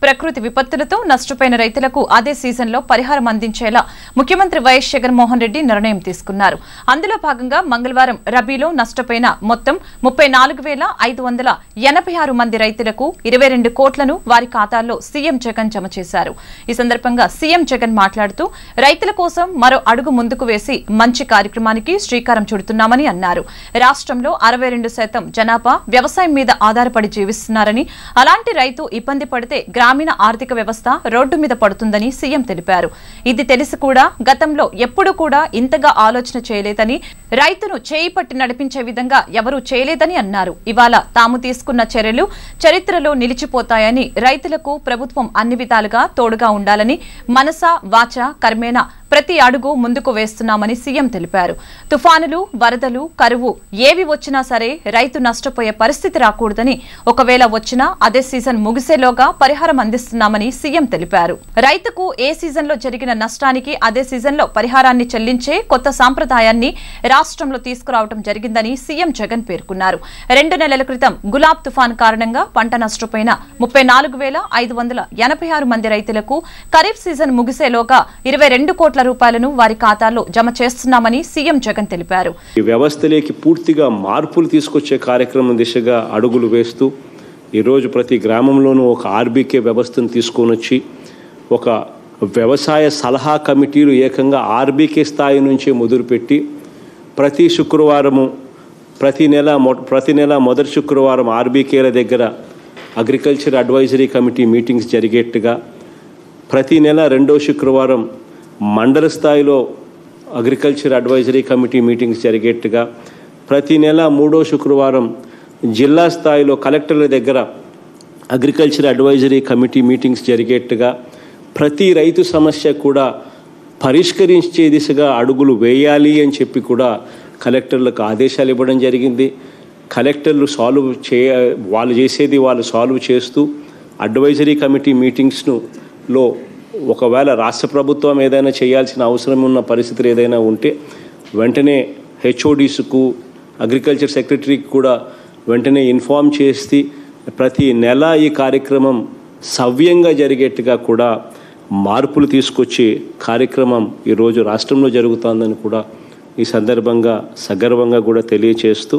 ప్రకృతి విపత్తులతో నష్టపోయిన రైతులకు అదే సీజన్లో పరిహారం అందించేలా ముఖ్యమంత్రి వైఎస్ జగన్మోహన్ రెడ్డి నిర్ణయం తీసుకున్నారు అందులో భాగంగా మంగళవారం రబీలో నష్టపోయిన మొత్తం ముప్పై నాలుగు వేల ఐదు వందల ఎనభై ఆరు మంది రైతులకు ఇరవై రెండు కోట్లను వారి ఖాతాల్లో సీఎం జగన్ జమ చేశారు ఈ సందర్భంగా సీఎం జగన్ మాట్లాడుతూ రైతుల కోసం మరో అడుగు ముందుకు వేసి మంచి కార్యక్రమానికి శ్రీకారం చుడుతున్నామని అన్నారు రాష్ట్రంలో అరవై రెండు శాతం జనాభా వ్యవసాయం మీద ఆధారపడి జీవిస్తున్నారని అలాంటి రైతు ఇబ్బంది పడితే గ్రామీణ ఆర్థిక వ్యవస్థ రోడ్డు మీద పడుతుందని సీఎం తెలిపారు ఇది తెలిసి కూడా గతంలో ఎప్పుడూ కూడా ఇంతగా ఆలోచన చేయలేదని రైతును చేయి పట్టి నడిపించే విధంగా ఎవరూ చేయలేదని అన్నారు ఇవాళ తాము తీసుకున్న చర్యలు చరిత్రలో నిలిచిపోతాయని రైతులకు ప్రభుత్వం అన్ని విధాలుగా తోడుగా ఉండాలని మనస వాచ కర్మేణ ప్రతి అడుగు ముందుకు వేస్తున్నామని సీఎం తెలిపారు తుఫానులు వరదలు కరువు ఏవి వచ్చినా సరే రైతు నష్టపోయే పరిస్థితి రాకూడదని ఒకవేళ వచ్చినా అదే సీజన్ ముగిసేలోగా పరిహారం అందిస్తున్నామని సీఎం తెలిపారు రైతుకు ఏ సీజన్లో జరిగిన నష్టానికి అదే సీజన్లో పరిహారాన్ని చెల్లించే కొత్త సాంప్రదాయాన్ని రాష్ట్రంలో తీసుకురావడం జరిగిందని సీఎం జగన్ పేర్కొన్నారు రెండు నెలల క్రితం గులాబ్ తుఫాన్ కారణంగా పంట నష్టపోయిన ముప్పై నాలుగు వేల ఐదు వందల ఎనభై ఆరు మంది రైతులకు ఖరీఫ్ సీజన్ ముగిసేలోగా ఇరవై రెండు కోట్ల రూపాయలను వారి ఖాతాల్లో జమ చేస్తున్నామని సీఎం జగన్ తెలిపారు ఈ వ్యవస్థలోకి పూర్తిగా మార్పులు తీసుకొచ్చే కార్యక్రమం దిశగా అడుగులు వేస్తూ ఈరోజు ప్రతి గ్రామంలోనూ ఒక ఆర్బీకే వ్యవస్థను తీసుకొని వచ్చి ఒక వ్యవసాయ సలహా కమిటీలు ఏకంగా ఆర్బీకే స్థాయి నుంచే మొదలుపెట్టి ప్రతి శుక్రవారము ప్రతి నెల మొ ప్రతి నెల మొదటి శుక్రవారం ఆర్బీకేల దగ్గర అగ్రికల్చర్ అడ్వైజరీ కమిటీ మీటింగ్స్ జరిగేట్టుగా ప్రతి నెల రెండో శుక్రవారం మండల స్థాయిలో అగ్రికల్చర్ అడ్వైజరీ కమిటీ మీటింగ్స్ జరిగేట్టుగా ప్రతి నెల మూడో శుక్రవారం జిల్లా స్థాయిలో కలెక్టర్ల దగ్గర అగ్రికల్చర్ అడ్వైజరీ కమిటీ మీటింగ్స్ జరిగేట్టుగా ప్రతి రైతు సమస్య కూడా పరిష్కరించే దిశగా అడుగులు వేయాలి అని చెప్పి కూడా కలెక్టర్లకు ఆదేశాలు ఇవ్వడం జరిగింది కలెక్టర్లు సాల్వ్ చే వాళ్ళు చేసేది వాళ్ళు సాల్వ్ చేస్తూ అడ్వైజరీ కమిటీ మీటింగ్స్ను లో ఒకవేళ రాష్ట్ర ప్రభుత్వం ఏదైనా చేయాల్సిన అవసరం ఉన్న పరిస్థితులు ఏదైనా ఉంటే వెంటనే హెచ్ఓడీస్కు అగ్రికల్చర్ సెక్రటరీకి కూడా వెంటనే ఇన్ఫామ్ చేసి ప్రతి నెల ఈ కార్యక్రమం సవ్యంగా జరిగేట్టుగా కూడా మార్పులు తీసుకొచ్చే కార్యక్రమం ఈరోజు రాష్ట్రంలో జరుగుతుందని కూడా ఈ సందర్భంగా సగర్వంగా కూడా తెలియచేస్తూ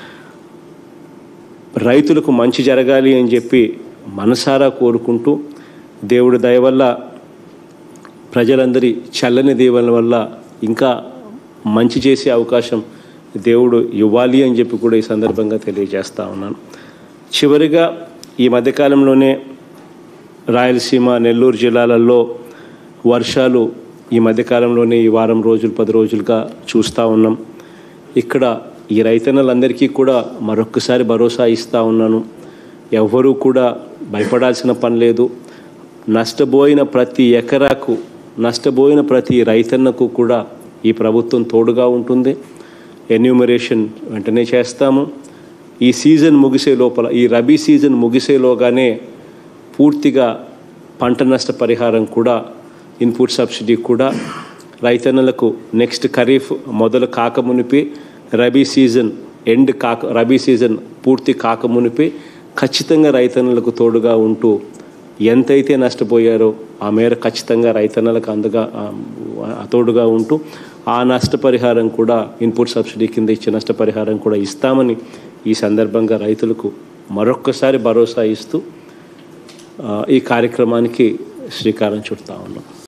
రైతులకు మంచి జరగాలి అని చెప్పి మనసారా కోరుకుంటూ దేవుడి దయ వల్ల ప్రజలందరి చల్లని దీవెన వల్ల ఇంకా మంచి చేసే అవకాశం దేవుడు ఇవ్వాలి అని చెప్పి కూడా ఈ సందర్భంగా తెలియజేస్తా ఉన్నాను చివరిగా ఈ మధ్యకాలంలోనే రాయలసీమ నెల్లూరు జిల్లాలలో వర్షాలు ఈ మధ్యకాలంలోనే ఈ వారం రోజులు పది రోజులుగా చూస్తూ ఉన్నాం ఇక్కడ ఈ రైతన్నలందరికీ కూడా మరొక్కసారి భరోసా ఇస్తూ ఉన్నాను ఎవ్వరూ కూడా భయపడాల్సిన పని లేదు నష్టపోయిన ప్రతి ఎకరాకు నష్టపోయిన ప్రతి రైతన్నకు కూడా ఈ ప్రభుత్వం తోడుగా ఉంటుంది ఎన్యూమరేషన్ వెంటనే చేస్తాము ఈ సీజన్ ముగిసే లోపల ఈ రబీ సీజన్ ముగిసేలోగానే పూర్తిగా పంట నష్ట పరిహారం కూడా ఇన్పుట్ సబ్సిడీ కూడా రైతన్నలకు నెక్స్ట్ ఖరీఫ్ మొదలు కాకమునిపి రబీ సీజన్ ఎండ్ కాక రబీ సీజన్ పూర్తి కాకమునిపి ఖచ్చితంగా రైతన్నలకు తోడుగా ఉంటూ ఎంతైతే నష్టపోయారో ఆ మేర ఖచ్చితంగా రైతన్నలకు అందుగా ఆ, తోడుగా ఉంటూ ఆ నష్టపరిహారం కూడా ఇన్పుట్ సబ్సిడీ కింద ఇచ్చే నష్టపరిహారం కూడా ఇస్తామని ఈ సందర్భంగా రైతులకు మరొక్కసారి భరోసా ఇస్తూ ఆ, ఈ కార్యక్రమానికి శ్రీకారం చుడతా ఉన్నాం